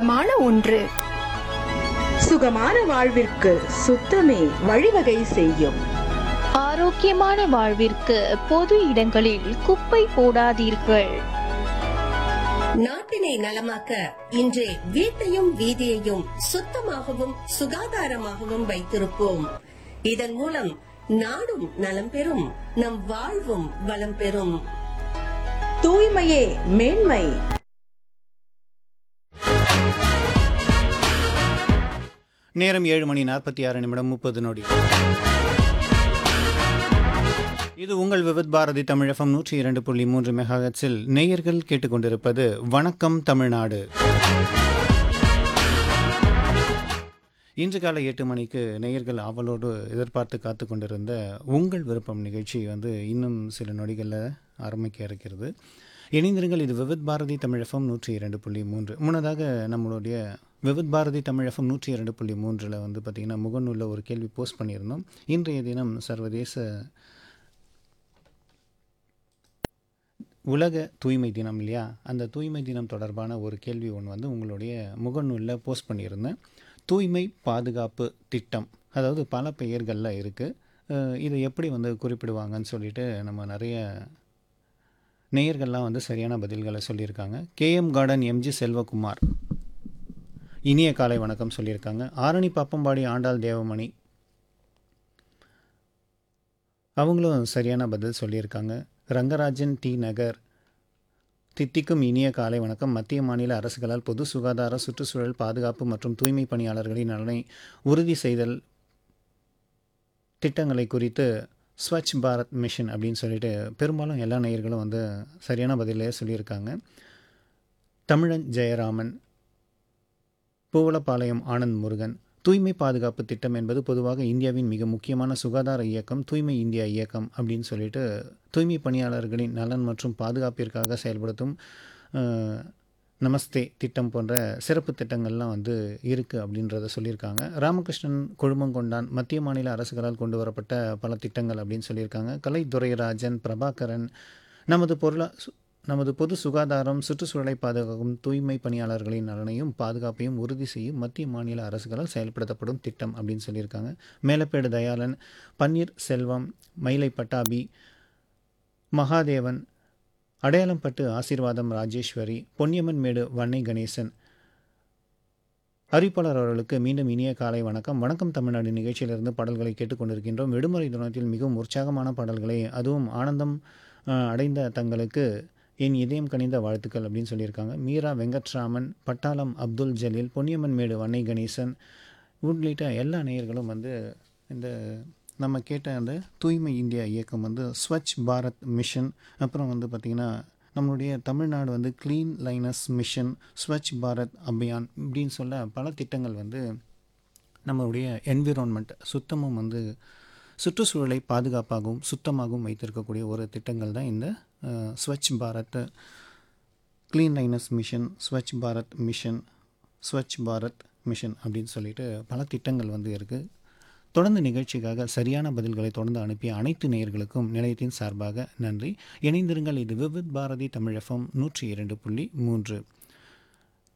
சுத்தமான ஒன்று சுகமான வாழ்விற்கு சுத்தமே வழிவகை செய்யும் ஆரோக்கியமான வாழ்விற்கு பொது இடங்களில் குப்பை போடாதீர்கள் நாட்டினை நலமாக்க இன்றே வீட்டையும் வீதியையும் சுத்தமாகவும் சுகாதாரமாகவும் வைத்திருப்போம் இதன் மூலம் நாடும் நலம் பெறும் நம் வாழ்வும் வளம் பெறும் தூய்மையே மேன்மை நேரம் ஏழு மணி நாற்பத்தி ஆறு நிமிடம் முப்பது நொடி இது உங்கள் விவித் பாரதி தமிழகம் நூற்றி இரண்டு புள்ளி மூன்று மெகாஹெட்ஸில் நேயர்கள் கேட்டுக்கொண்டிருப்பது வணக்கம் தமிழ்நாடு இன்று காலை எட்டு மணிக்கு நேயர்கள் ஆவலோடு எதிர்பார்த்து காத்து கொண்டிருந்த உங்கள் விருப்பம் நிகழ்ச்சி வந்து இன்னும் சில நொடிகளில் ஆரம்பிக்க இருக்கிறது இணைந்திருங்கள் இது விவித் பாரதி தமிழகம் நூற்றி இரண்டு புள்ளி மூன்று முன்னதாக நம்மளுடைய விவித் பாரதி தமிழகம் நூற்றி இரண்டு புள்ளி மூன்றில் வந்து பார்த்திங்கன்னா முகநூலில் ஒரு கேள்வி போஸ்ட் பண்ணியிருந்தோம் இன்றைய தினம் சர்வதேச உலக தூய்மை தினம் இல்லையா அந்த தூய்மை தினம் தொடர்பான ஒரு கேள்வி ஒன்று வந்து உங்களுடைய முகநூலில் போஸ்ட் பண்ணியிருந்தேன் தூய்மை பாதுகாப்பு திட்டம் அதாவது பல பெயர்களில் இருக்குது இதை எப்படி வந்து குறிப்பிடுவாங்கன்னு சொல்லிட்டு நம்ம நிறைய நேயர்கள்லாம் வந்து சரியான பதில்களை சொல்லியிருக்காங்க கேஎம் கார்டன் எம்ஜி செல்வகுமார் இனிய காலை வணக்கம் சொல்லியிருக்காங்க ஆரணி பாப்பம்பாடி ஆண்டாள் தேவமணி அவங்களும் சரியான பதில் சொல்லியிருக்காங்க ரங்கராஜன் டி நகர் தித்திக்கும் இனிய காலை வணக்கம் மத்திய மாநில அரசுகளால் பொது சுகாதார சுற்றுச்சூழல் பாதுகாப்பு மற்றும் தூய்மை பணியாளர்களின் நலனை உறுதி செய்தல் திட்டங்களை குறித்து ஸ்வச் பாரத் மிஷன் அப்படின்னு சொல்லிட்டு பெரும்பாலும் எல்லா நேயர்களும் வந்து சரியான பதிலே சொல்லியிருக்காங்க தமிழன் ஜெயராமன் பூவலப்பாளையம் ஆனந்த் முருகன் தூய்மை பாதுகாப்பு திட்டம் என்பது பொதுவாக இந்தியாவின் மிக முக்கியமான சுகாதார இயக்கம் தூய்மை இந்தியா இயக்கம் அப்படின்னு சொல்லிட்டு தூய்மை பணியாளர்களின் நலன் மற்றும் பாதுகாப்பிற்காக செயல்படுத்தும் அஹ், நமஸ்தே திட்டம் போன்ற சிறப்பு திட்டங்கள்லாம் வந்து இருக்குது அப்படின்றத சொல்லியிருக்காங்க ராமகிருஷ்ணன் கொழுமங்கொண்டான் மத்திய மாநில அரசுகளால் கொண்டு வரப்பட்ட பல திட்டங்கள் அப்படின்னு சொல்லியிருக்காங்க கலை துரைராஜன் பிரபாகரன் நமது பொருளா சு- நமது பொது சுகாதாரம் சுற்றுச்சூழலை பாதுகாக்கும் தூய்மை பணியாளர்களின் நலனையும் பாதுகாப்பையும் உறுதி செய்யும் மத்திய மாநில அரசுகளால் செயல்படுத்தப்படும் திட்டம் அப்படின்னு சொல்லியிருக்காங்க மேலப்பேடு தயாளன் பன்னீர் செல்வம் மயிலை பட்டாபி மகாதேவன் அடையாளம்பட்டு ஆசீர்வாதம் ராஜேஸ்வரி பொன்னியம்மன் மேடு வன்னை கணேசன் அறிவிப்பாளர் அவர்களுக்கு மீண்டும் இனிய காலை வணக்கம் வணக்கம் தமிழ்நாடு நிகழ்ச்சியிலிருந்து பாடல்களை கேட்டுக்கொண்டிருக்கின்றோம் விடுமுறை தினத்தில் மிகவும் உற்சாகமான பாடல்களை அதுவும் ஆனந்தம் அஹ், அடைந்த தங்களுக்கு என் இதயம் கனிந்த வாழ்த்துக்கள் அப்படின்னு சொல்லியிருக்காங்க மீரா வெங்கட்ராமன் பட்டாளம் அப்துல் ஜலீல் பொன்னியம்மன் மேடு வன்னை கணேசன் உள்ளிட்ட எல்லா நேயர்களும் வந்து இந்த நம்ம கேட்ட அந்த தூய்மை இந்தியா இயக்கம் வந்து ஸ்வச் பாரத் மிஷன் அப்புறம் வந்து பார்த்திங்கன்னா நம்மளுடைய தமிழ்நாடு வந்து clean lines mission Swachh Bharat Abhiyan இப்படின்னு சொல்ல பல திட்டங்கள் வந்து நம்மளுடைய என்விரான்மெண்ட் சுத்தமும் வந்து சுற்றுச்சூழலை பாதுகாப்பாகவும் சுத்தமாகவும் வைத்திருக்கக்கூடிய ஒரு திட்டங்கள் தான் இந்த அஹ், Swachh Bharat clean lines mission Swachh Bharat mission Swachh Bharat mission அப்படின்னு சொல்லிட்டு பல திட்டங்கள் வந்து இருக்குது தொடர்ந்து நிகழ்ச்சிக்காக சரியான பதில்களை தொடர்ந்து அனுப்பிய அனைத்து நேயர்களுக்கும் நிலையத்தின் சார்பாக நன்றி இணைந்திருங்கள் இது விவித் பாரதி தமிழகம் நூற்றி இரண்டு புள்ளி மூன்று